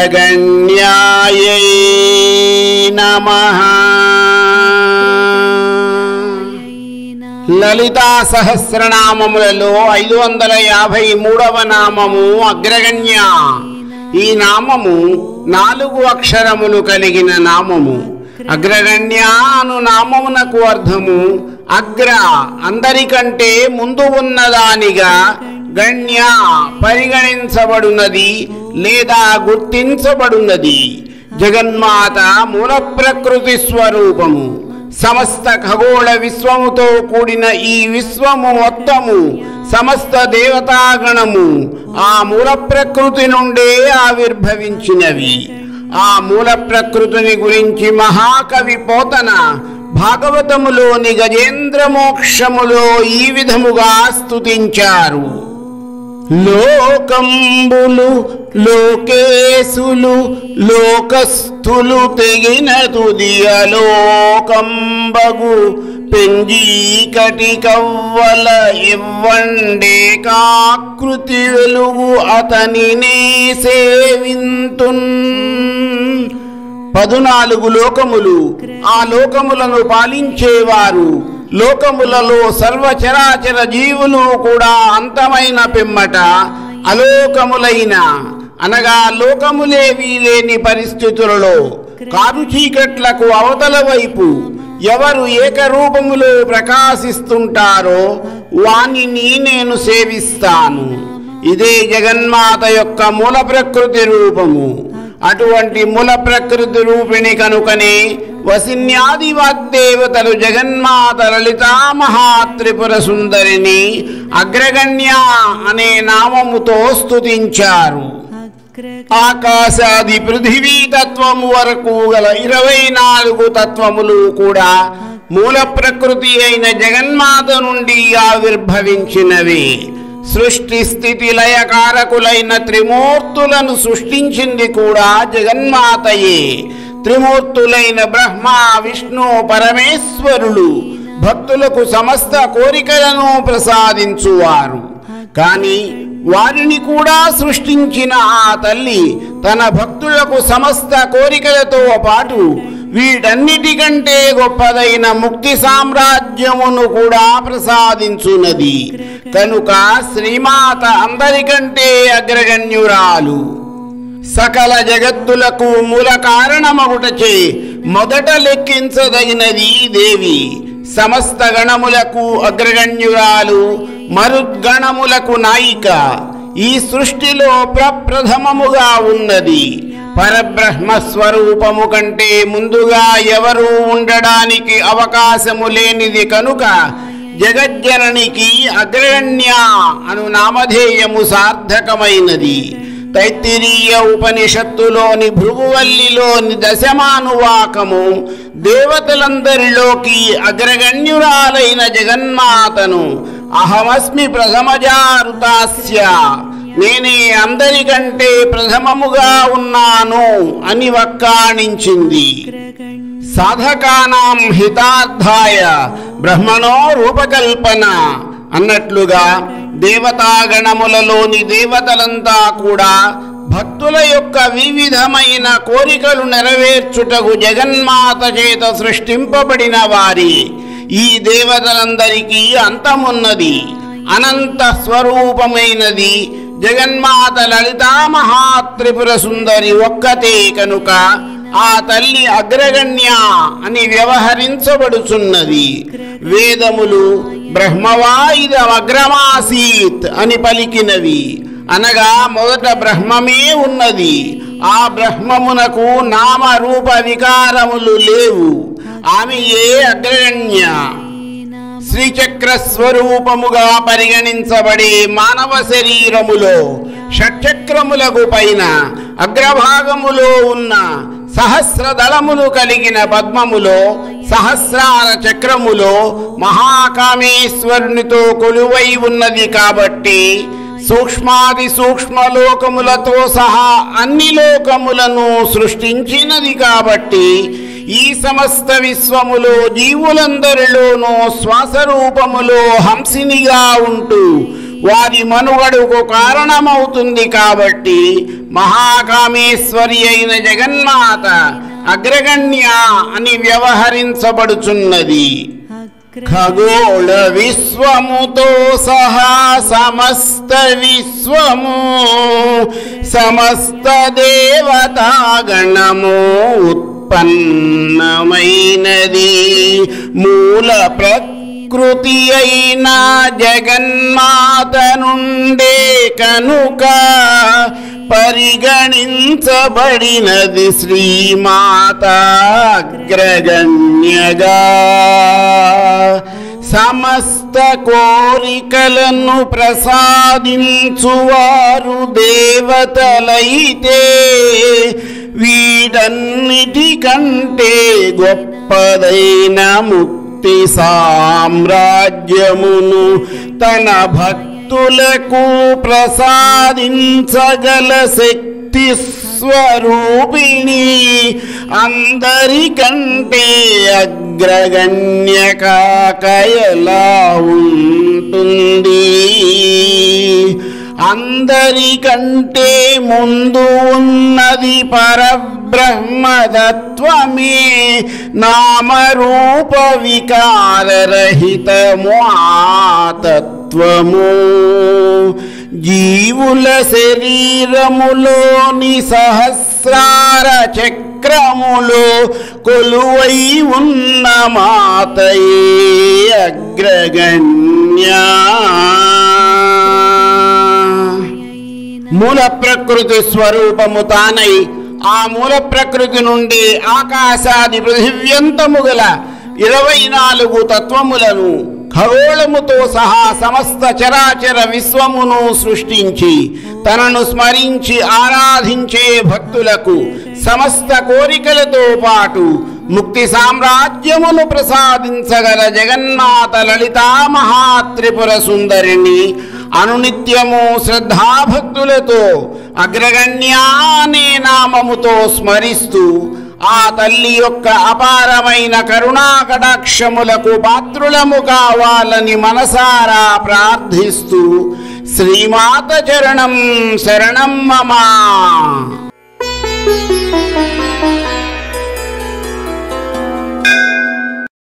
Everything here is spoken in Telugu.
అగ్రగణ్యాయై నమః లలితా సహస్రనామములలో ఐదు వందల యాభై మూడవ నామము అగ్రగణ్య ఈ నామము నాలుగు అక్షరములు కలిగిన నామము అగ్రగణ్య అను నామమునకు అర్థము అగ్ర అందరికంటే ముందు ఉన్నదానిగా గణ్య పరిగణించబడున్నది లేదా గుర్తించబడున్నది జగన్మాత మూల ప్రకృతి స్వరూపము సమస్త ఖగోళ విశ్వముతో కూడిన ఈ విశ్వము మొత్తము సమస్త దేవతాగణము ఆ మూల ప్రకృతి నుండే ఆవిర్భవించినవి ఆ మూల ప్రకృతిని గురించి మహాకవి పోతన భాగవతములోని గజేంద్ర మోక్షములో ఈ విధముగా స్తుతించారు లోకంబులు లోకేశులు లోకస్థులు తెగిన తుదియలోకంబగు పెంజీకటి కవ్వల ఇవ్వండే కాకృతి వెలుగు అతనినే సేవింతున్ పదునాలుగు లోకములు ఆ లోకములను పాలించేవారు లోకములలో సర్వచరాచర జీవులు కూడా అంతమైన పిమ్మట అలోకములైన అనగా లోకములేవీ లేని పరిస్థితులలో కారు చీకట్లకు అవతల వైపు ఎవరు ఏకరూపములో ప్రకాశిస్తుంటారో వానిని నేను సేవిస్తాను ఇదే జగన్మాత యొక్క మూల ప్రకృతి రూపము అటువంటి మూల ప్రకృతి రూపిణి కనుకనే వసిన్యాది వాగ్దేవతలు జగన్మాత లలితా మహాత్రిపుర సుందరిని అగ్రగణ్య అనే నామముతో స్తుతించారు ఆకాశాది పృథివీ తత్వము వరకు గల ఇరవై నాలుగు తత్వములు కూడా మూల ప్రకృతి అయిన జగన్మాత నుండి ఆవిర్భవించినవి సృష్టి స్థితి లయకారకులైన త్రిమూర్తులను సృష్టించింది కూడా జగన్మాతయే త్రిమూర్తులైన బ్రహ్మ విష్ణు పరమేశ్వరులు భక్తులకు సమస్త కోరికలను ప్రసాదించువారు కానీ వారిని కూడా సృష్టించిన ఆ తల్లి తన భక్తులకు సమస్త కోరికలతో పాటు వీటన్నిటికంటే గొప్పదైన ముక్తి సామ్రాజ్యమును కూడా ప్రసాదించున్నది కనుక శ్రీమాత అందరికంటే అగ్రగణ్యురాలు సకల జగత్తులకు మూల కారణమగుటచే మొదట లెక్కించదగినది దేవి సమస్త గణములకు అగ్రగణ్యురాలు మరుద్గణములకు నాయిక ఈ సృష్టిలో ప్రప్రథమముగా ఉన్నది పరబ్రహ్మ స్వరూపము కంటే ముందుగా ఎవరు ఉండడానికి అవకాశము లేనిది కనుక జగజ్జననికి అగ్రగణ్య అను నామధేయము సార్థకమైనది తైత్తిరీయ ఉపనిషత్తులోని భృగువల్లిలోని దశమానువాకము దేవతలందరిలోకి అగ్రగణ్యురాలైన జగన్మాతను అహమస్మి ప్రథమజారుతాస్య నేనే అందరికంటే ప్రథమముగా ఉన్నాను అని వక్కాణించింది సాధకానాం హితార్థాయ బ్రహ్మణో రూపకల్పన అన్నట్లుగా దేవతాగణములలోని దేవతలంతా కూడా భక్తుల యొక్క వివిధమైన కోరికలు నెరవేర్చుటకు జగన్మాత చేత సృష్టింపబడిన వారి ఈ దేవతలందరికీ అంతమున్నది అనంత స్వరూపమైనది జగన్మాత లలితా మహాత్రిపుర సుందరి ఒక్కతే కనుక ఆ తల్లి అగ్రగణ్య అని వ్యవహరించబడుచున్నది వేదములు బ్రహ్మవాయిదమగ్రమాసీత్ అని పలికినవి అనగా మొదట బ్రహ్మమే ఉన్నది ఆ బ్రహ్మమునకు నామరూప వికారములు లేవు ఆమెయే అగ్రగణ్య శ్రీచక్ర స్వరూపముగా పరిగణించబడే మానవ శరీరములో షట్చక్రములకు పైన అగ్రభాగములో ఉన్న సహస్ర దళములు కలిగిన పద్మములో సహస్రార చక్రములో మహాకామేశ్వరునితో కొలువై ఉన్నది కాబట్టి సూక్ష్మాది సూక్ష్మ లోకములతో సహా అన్ని లోకములను సృష్టించినది కాబట్టి ఈ సమస్త విశ్వములో జీవులందరిలోనూ శ్వాస రూపములో హంసినిగా ఉంటూ వారి మనుగడకు కారణమవుతుంది కాబట్టి మహాకామేశ్వరి అయిన జగన్మాత అగ్రగణ్య అని వ్యవహరించబడుచున్నది ఖగోళ విశ్వముతో సహా సమస్త విశ్వము సమస్త దేవతాగణము ఉత్పన్నమైనది మూల ప్రకృతి అయిన జగన్మాత నుండే కనుక పరిగణించబడినది శ్రీమాత అగ్రగణ్యగా సమస్త కోరికలను ప్రసాదించువారు దేవతలైతే వీటన్నిటికంటే గొప్పదైన ముక్తి సామ్రాజ్యమును తన భక్తులకు ప్రసాదించగల శక్తి స్వరూపిణి అందరికంటే అగ్రగణ్య కాకయలా ఉంటుంది అందరికంటే ముందు ఉన్నది పరబ్రహ్మతత్వమే నామరూప వికారరహితము ఆతత్వము జీవుల శరీరములోని సహస్రార చక్రములో కొలువై ఉన్న మాతయే అగ్రగణ్య మూల ప్రకృతి స్వరూపము తానై ఆ మూల ప్రకృతి నుండి ఆకాశాది పృథివ్యంతము గల ఇరవై నాలుగు తత్వములను ఖగోళముతో సహా సమస్త చరాచర విశ్వమును సృష్టించి తనను స్మరించి ఆరాధించే భక్తులకు సమస్త కోరికలతో పాటు ముక్తి సామ్రాజ్యమును ప్రసాదించగల జగన్మాత లలితా మహాత్రిపుర సుందరిని అనునిత్యము శ్రద్ధాభక్తులతో అగ్రగణ్యా అనే నామముతో స్మరిస్తూ ఆ తల్లి యొక్క అపారమైన కరుణా కటాక్షములకు పాత్రులము కావాలని మనసారా ప్రార్థిస్తూ శ్రీమాత చరణం శరణం మమా